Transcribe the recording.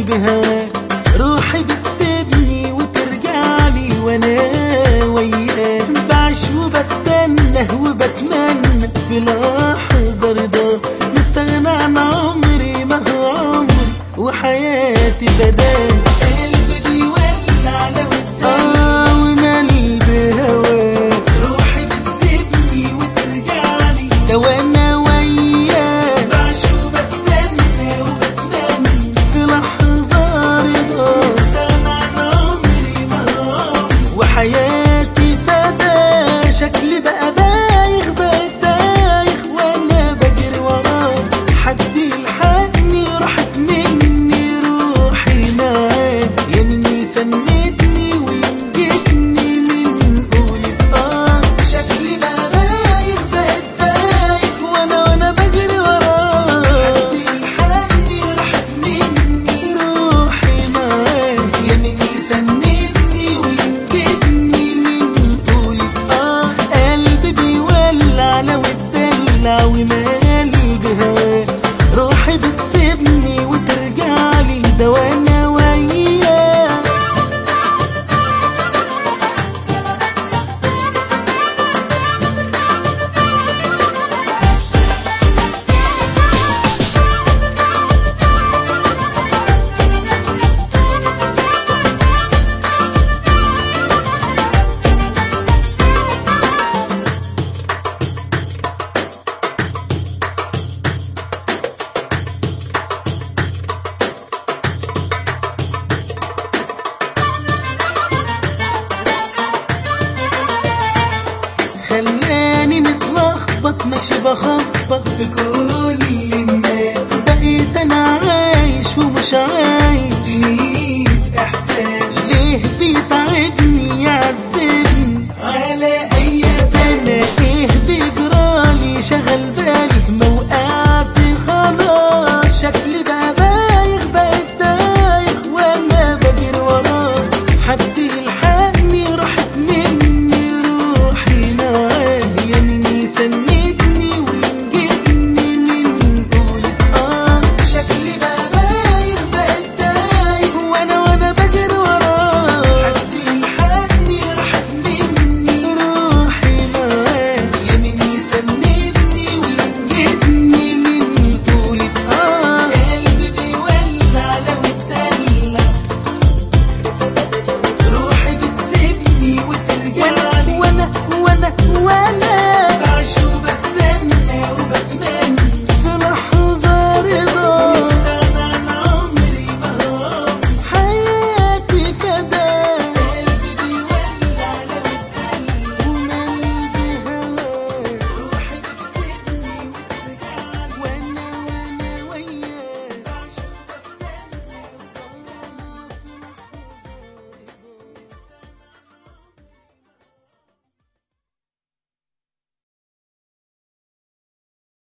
بهواك روحي بتسيبني وترجعلي وانا وياك بعيش وبستنى وبتمنى في لحظة رضا مستغنى عن عمري ما هو عمري وحياتي بدال قلبي بيولع لو اه ومالي بهواك روحي بتسيبني وترجعلي ده وانا وياك بعيش وبستنى وبتمنى في لحظة رضا مستغنى عن عمري ما هو عمري وحياتي فدا شكلي بقى بايخ بقى دايخ وانا بجري وراه حد يلحقني راحت مني روحي معاه يا مني سندني وينجدني من قولة اه شكلي بقى بايخ بقى دايخ وانا وانا بجري وراه حد يلحقني راحت مني روحي معاه يا مني سندني وينجدني من قولة اه قلبي بيولع لو اتدلع ومالي بهواه روحي بتسيبني وترجعلي ده وانا وياه خلاني متلخبط ماشي بخبط في كل الناس بقيت انا عايش ومش عايش ليه احساس ليه بيتعبني يعذبني على اي سنة ايه بيجرالي شغل بالي ما وقعت خلاص شكلي بقى بايخ بقيت دايخ وانا بجري وراه حد يلحقني راحت مني روحي معاه يا مني سندني وينجدني من قولة اه شكلي بقى بايخ بقيت تايه وانا وانا بجري وراه حد يلحقني راحت مني روحي معاه يا مني سندني وينجدني من قولة اه قلبي بيولع لو اتدلع روحي بتسيبني وترجعلي وانا وانا وانا